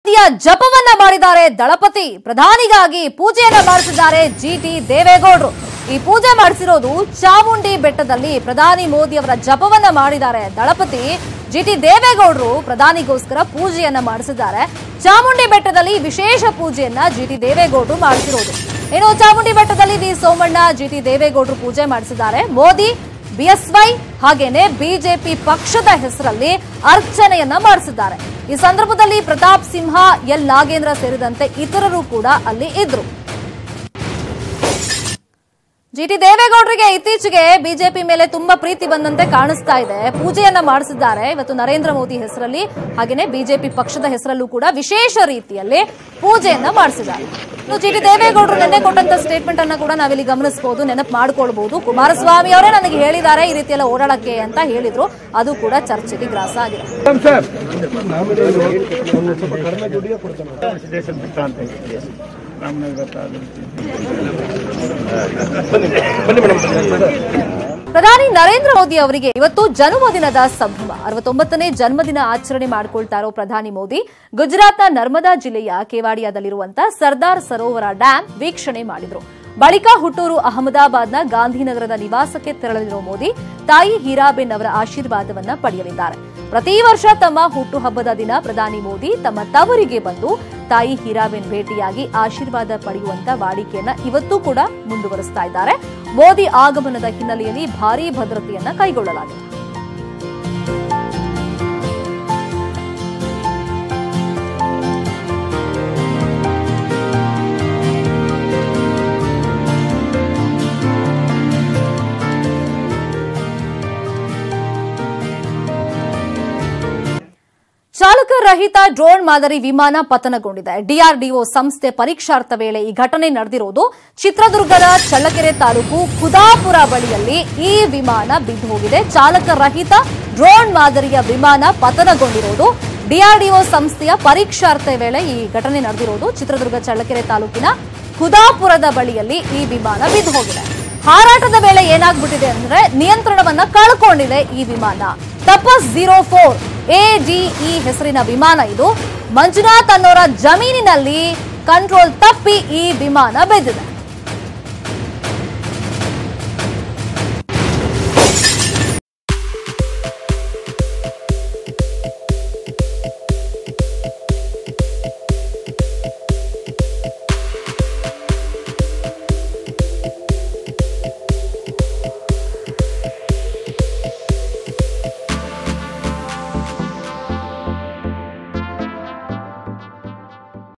ಯ ಜಪವನ್ನ ಮಾಡಿದ್ದಾರೆ ದಳಪತಿ ಪ್ರಧಾನಿಗಾಗಿ ಪೂಜೆಯನ್ನ ಮಾಡಿಸಿದ್ದಾರೆ ಜಿಟಿ ದೇವೇಗೌಡರು ಈ ಪೂಜೆ ಮಾಡಿಸಿರೋದು ಚಾಮುಂಡಿ ಬೆಟ್ಟದಲ್ಲಿ ಪ್ರಧಾನಿ ಮೋದಿ ಅವರ ಜಪವನ್ನ ಮಾಡಿದ್ದಾರೆ ದಳಪತಿ ಜಿಟಿ ದೇವೇಗೌಡರು ಪ್ರಧಾನಿಗೋಸ್ಕರ ಪೂಜೆಯನ್ನ ಮಾಡಿಸಿದ್ದಾರೆ ಚಾಮುಂಡಿ ಬೆಟ್ಟದಲ್ಲಿ ವಿಶೇಷ ಪೂಜೆಯನ್ನ ಜಿಟಿ ದೇವೇಗೌಡರು ಮಾಡಿಸಿರೋದು ಇನ್ನು ಚಾಮುಂಡಿ ಬೆಟ್ಟದಲ್ಲಿ ವಿ ಸೋಮಣ್ಣ ಜಿಟಿ ದೇವೇಗೌಡರು ಪೂಜೆ ಮಾಡಿಸಿದ್ದಾರೆ ಮೋದಿ ಬಿಎಸ್ವೈ ಹಾಗೇನೆ ಬಿಜೆಪಿ ಪಕ್ಷದ ಹೆಸರಲ್ಲಿ ಅರ್ಚನೆಯನ್ನ ಮಾಡಿಸಿದ್ದಾರೆ ಈ ಸಂದರ್ಭದಲ್ಲಿ ಪ್ರತಾಪ್ ಸಿಂಹ ಎಲ್ ನಾಗೇಂದ್ರ ಸೇರಿದಂತೆ ಇತರರು ಕೂಡ ಅಲ್ಲಿ ಇದ್ರು ಜಿಟಿ ದೇವೇಗೌಡರಿಗೆ ಇತ್ತೀಚೆಗೆ ಬಿಜೆಪಿ ಮೇಲೆ ತುಂಬಾ ಪ್ರೀತಿ ಬಂದಂತೆ ಕಾಣಿಸ್ತಾ ಇದೆ ಪೂಜೆಯನ್ನ ಮಾಡಿಸಿದ್ದಾರೆ ಇವತ್ತು ನರೇಂದ್ರ ಮೋದಿ ಹೆಸರಲ್ಲಿ ಹಾಗೇನೆ ಬಿಜೆಪಿ ಪಕ್ಷದ ಹೆಸರಲ್ಲೂ ಕೂಡ ವಿಶೇಷ ರೀತಿಯಲ್ಲಿ ಪೂಜೆಯನ್ನ ಮಾಡಿಸಿದ್ದಾರೆ ಇನ್ನು ಜಿಟಿ ದೇವೇಗೌಡರು ನಿನ್ನೆ ಕೊಟ್ಟಂತ ಸ್ಟೇಟ್ಮೆಂಟ್ ಅನ್ನ ಕೂಡ ನಾವಿಲ್ಲಿ ಗಮನಿಸಬಹುದು ನೆನಪು ಮಾಡ್ಕೊಳ್ಬಹುದು ಕುಮಾರಸ್ವಾಮಿ ಅವರೇ ನನಗೆ ಹೇಳಿದ್ದಾರೆ ಈ ರೀತಿಯೆಲ್ಲ ಓಡಾಡಕ್ಕೆ ಅಂತ ಹೇಳಿದ್ರು ಅದು ಕೂಡ ಚರ್ಚೆಗೆ ಗ್ರಾಸ ಆಗಿದೆ ದೇಶ ಬಿಟ್ಟ ಅಂತ ಹೇಳಿ ರಾಮನಗರ ತಾಲೂಕು ಪ್ರಧಾನಿ ನರೇಂದ್ರ ಮೋದಿ ಅವರಿಗೆ ಇವತ್ತು ಜನ್ಮದಿನದ ಸಂಭ್ರಮ ಅರವತ್ತೊಂಬತ್ತನೇ ಜನ್ಮದಿನ ಆಚರಣೆ ಮಾಡಿಕೊಳ್ತಾ ಇರೋ ಪ್ರಧಾನಿ ಮೋದಿ ಗುಜರಾತ್ನ ನರ್ಮದಾ ಜಿಲ್ಲೆಯ ಕೇವಾಡಿಯಾದಲ್ಲಿರುವಂತಹ ಸರ್ದಾರ್ ಸರೋವರ ಡ್ಯಾಂ ವೀಕ್ಷಣೆ ಮಾಡಿದ್ರು ಬಳಿಕ ಹುಟ್ಟೂರು ಅಹಮದಾಬಾದ್ನ ಗಾಂಧಿನಗರದ ನಿವಾಸಕ್ಕೆ ತೆರಳಲಿರುವ ಮೋದಿ ತಾಯಿ ಹೀರಾಬೆನ್ ಅವರ ಆಶೀರ್ವಾದವನ್ನ ಪಡೆಯಲಿದ್ದಾರೆ ಪ್ರತಿ ವರ್ಷ ತಮ್ಮ ಹುಟ್ಟುಹಬ್ಬದ ದಿನ ಪ್ರಧಾನಿ ಮೋದಿ ತಮ್ಮ ತವರಿಗೆ ಬಂದು ತಾಯಿ ಹೀರಾಬೆನ್ ಭೇಟಿಯಾಗಿ ಆಶೀರ್ವಾದ ಪಡೆಯುವಂತ ವಾಡಿಕೆಯನ್ನ ಇವತ್ತೂ ಕೂಡ ಮುಂದುವರಿಸ್ತಾ ಇದ್ದಾರೆ ಮೋದಿ ಆಗಮನದ ಹಿನ್ನೆಲೆಯಲ್ಲಿ ಭಾರೀ ಭದ್ರತೆಯನ್ನ ಕೈಗೊಳ್ಳಲಾಗಿದೆ ಚಾಲಕ ರಹಿತ ಡ್ರೋನ್ ಮಾದರಿ ವಿಮಾನ ಪತನಗೊಂಡಿದೆ ಡಿಆರ್ಡಿಒ ಸಂಸ್ಥೆ ಪರೀಕ್ಷಾರ್ಥ ವೇಳೆ ಈ ಘಟನೆ ನಡೆದಿರೋದು ಚಿತ್ರದುರ್ಗದ ಚಳ್ಳಕೆರೆ ತಾಲೂಕು ಖುದಾಪುರ ಬಳಿಯಲ್ಲಿ ಈ ವಿಮಾನ ಬಿದ್ದು ಹೋಗಿದೆ ಚಾಲಕ ರಹಿತ ಡ್ರೋನ್ ಮಾದರಿಯ ವಿಮಾನ ಪತನಗೊಂಡಿರೋದು ಡಿಆರ್ಡಿಒ ಸಂಸ್ಥೆಯ ಪರೀಕ್ಷಾರ್ಥ ವೇಳೆ ಈ ಘಟನೆ ನಡೆದಿರೋದು ಚಿತ್ರದುರ್ಗ ಚಳ್ಳಕೆರೆ ತಾಲೂಕಿನ ಖುದಾಪುರದ ಬಳಿಯಲ್ಲಿ ಈ ವಿಮಾನ ಬಿದ್ದು ಹೋಗಿದೆ ಹಾರಾಟದ ವೇಳೆ ಏನಾಗ್ಬಿಟ್ಟಿದೆ ಅಂದ್ರೆ ನಿಯಂತ್ರಣವನ್ನ ಕಳ್ಕೊಂಡಿದೆ ಈ ವಿಮಾನ ತಪಸ್ ಜೀರೋ ಫೋರ್ ಎಡಿಇ ಹೆಸರಿನ ವಿಮಾನ ಇದು ಮಂಜುನಾಥ್ ಅನ್ನೋರ ಜಮೀನಿನಲ್ಲಿ ಕಂಟ್ರೋಲ್ ತಪ್ಪಿ ಈ ವಿಮಾನ ಬೆದ್ದಿದೆ